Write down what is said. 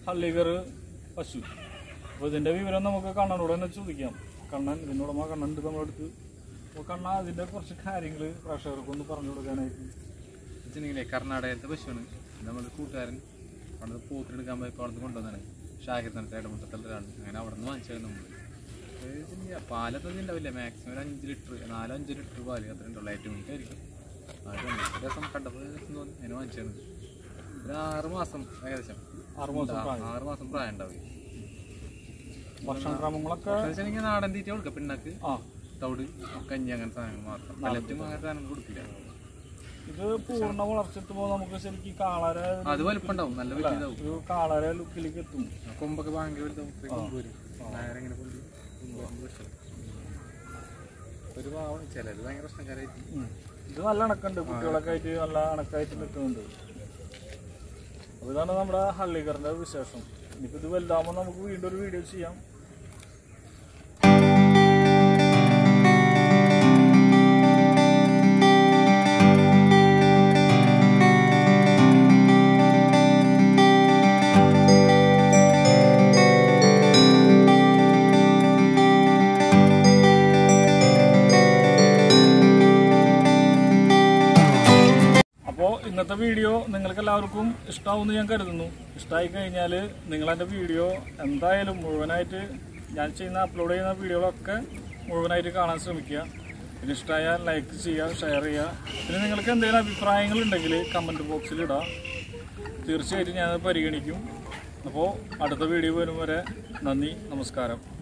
ഹള്ളികർ പശു അപ്പോൾ ഇതിൻ്റെ വിവരം നമുക്ക് കണ്ണനോട് തന്നെ ചോദിക്കാം കണ്ണൻ ഇതിൻ്റെ ഉടമ കണ്ണനുണ്ട് നമ്മുടെ അടുത്ത് അപ്പോൾ കണ്ണ അതിൻ്റെ കുറച്ച് കാര്യങ്ങൾ പ്രേക്ഷകർക്കൊന്ന് പറഞ്ഞു കൊടുക്കാനായിട്ട് വെച്ചിട്ടുണ്ടെങ്കിലേ കർണാടകത്തെ പശുവാണ് നമ്മുടെ കൂട്ടുകാരൻ അവിടെ പോത്തിനെടുക്കാൻ പോയപ്പോൾ അവിടെ നിന്ന് കൊണ്ടുവന്നാണ് ഷാഹിർ തന്നെ ഏടമുട്ടത്തിലാണ് അങ്ങനെ അവിടെ നിന്ന് വാങ്ങിച്ചത് നമ്മൾ പാലൊന്നും ഉണ്ടാവില്ല മാക്സിമം ഒരു അഞ്ച് ലിറ്റർ നാലോ അഞ്ച് ലിറ്റർ പാല് അത്ര ഉണ്ടാവുള്ളൂ ഏറ്റവും മിനിറ്റായിരിക്കും അത് രസം കണ്ടപ്പോൾ രസം തോന്നി അതിനെ വാങ്ങിച്ചാണ് ഒരു ആറ് മാസം ഏകദേശം ആറ് മാസം പ്രായം ആറ് മാസം പ്രായം ഉണ്ടാവും ഭക്ഷണക്രമങ്ങളൊക്കെ വെച്ചിട്ടുണ്ടെങ്കിൽ നാടൻ തീറ്റ കൊടുക്കുക പിണ്ണാക്ക് ആ തവിട് കഞ്ഞി അങ്ങനത്തെ സാധനങ്ങൾ മാത്രം പലറ്റും അങ്ങനത്തെ സാധനങ്ങൾ കൊടുക്കില്ല ഇത് പൂർണ്ണ വളർച്ചെത്തുമ്പോൾ നമുക്ക് ശരിക്കും കാളര അത് വലുപ്പം ഉണ്ടാവും നല്ല വലിയതാവും ഒരു കാളര ലുക്കിലേക്ക് എത്തും കൊമ്പൊക്കെ ഭയങ്കര വലുതാവും ഇത്രയും കൊമ്പ് വരും നേരെ പൊന്തി കൊമ്പ് കൊണ്ട് വെച്ചത്. ഒരു പാവം ചിലത് ഭയങ്കര പ്രശ്നക്കാരായിട്ട് ഉം. ഇത് നല്ല അണക്കുണ്ട് കുട്ടികളൊക്കെ ആയിട്ട് നല്ല അണക്കായിട്ട് നിൽക്കുന്നുണ്ട് അപ്പോൾ ഇതാണ് നമ്മുടെ ഹള്ളിക്കറിൻ്റെ വിശേഷം ഇനിയിപ്പോൾ ഇത് വലുതാകുമ്പോൾ നമുക്ക് വീണ്ടും ഒരു വീഡിയോ ചെയ്യാം അപ്പോൾ ഇന്നത്തെ വീഡിയോ നിങ്ങൾക്ക് എല്ലാവർക്കും ഇഷ്ടമാവുമെന്ന് ഞാൻ കരുതുന്നു ഇഷ്ടമായി കഴിഞ്ഞാൽ നിങ്ങളെൻ്റെ വീഡിയോ എന്തായാലും മുഴുവനായിട്ട് ഞാൻ ചെയ്യുന്ന അപ്ലോഡ് ചെയ്യുന്ന വീഡിയോകളൊക്കെ മുഴുവനായിട്ട് കാണാൻ ശ്രമിക്കുക പിന്നെ ഇഷ്ടമായാൽ ലൈക്ക് ചെയ്യുക ഷെയർ ചെയ്യുക പിന്നെ നിങ്ങൾക്ക് എന്തെങ്കിലും അഭിപ്രായങ്ങൾ ഉണ്ടെങ്കിൽ കമൻറ്റ് ബോക്സിൽ ഇടാം തീർച്ചയായിട്ടും ഞാനത് പരിഗണിക്കും അപ്പോൾ അടുത്ത വീഡിയോ വരും വരെ നന്ദി നമസ്കാരം